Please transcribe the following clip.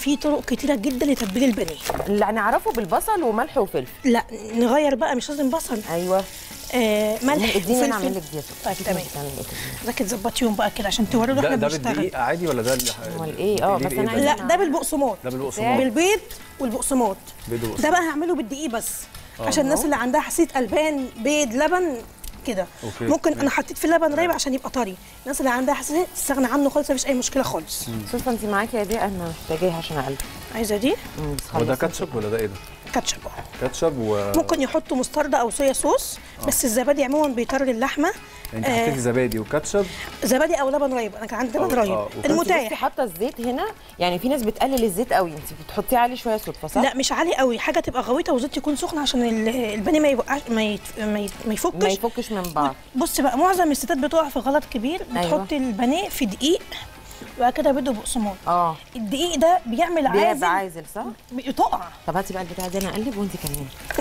في طرق كتيره جدا لتتبيل البانيه اللي هنعرفه بالبصل وملح وفلفل لا نغير بقى مش لازم بصل ايوه آه ملح اديني انا وفلفل. اعمل لك دي يا ستي. طيب شوفي تمام انت بتعملي ايه كده. حضرتك تظبطيهم بقى كده عشان توروا له ده احنا ده بنشتغل بالدقيق عادي ولا ده ال- أمال إيه؟ آه، الدقيق بس أنا إيه ده؟ عايزة- لا ده بالبقسماط ده بالبقسماط بالبيض والبقسماط بيض وبقسماط. ده بقى هعمله بالدقيق بس عشان الناس اللي عندها حساسيه البان بيض لبن كده أوكي. ممكن انا حطيت في اللبن رايب عشان يبقى طري الناس اللي عندها حساسيه تستغنى عنه خالص مفيش اي مشكله خالص صدفه انت معاكي يا دي انا محتاجاها عشان اقلب عايزه دي مم، بس هو ده خلصي. كاتشب ولا ده ايه ده؟ كاتشب أهو. كاتشب و ممكن يحطوا مستردة او صويا صوص بس الزبادي عموما بيطرد اللحمه انت آه، حطيتي زبادي وكاتشب زبادي او لبن رايب انا كان عندي لبن آه، رايب آه، وكان- انت بصي المتاح حاطه الزيت هنا يعني في ناس بتقلل الزيت قوي انت بتحطيه عليه شويه صدفه صح لا مش عالي قوي حاجه تبقى غويطه وزيت يكون سخن عشان ال- البانيه ما يبقاش ما يت- ما يت- ما ما يفكش يفكش من بعض بص بقى معظم الستات بتقع في غلط كبير أيوة. بتحط البانيه في دقيق وبعد كده بيض وبقسماط اه الدقيق ده بيعمل بيبقى عازل عازل صح بتقع طب هاتي بقى البتاع دي انا اقلب وانت كملي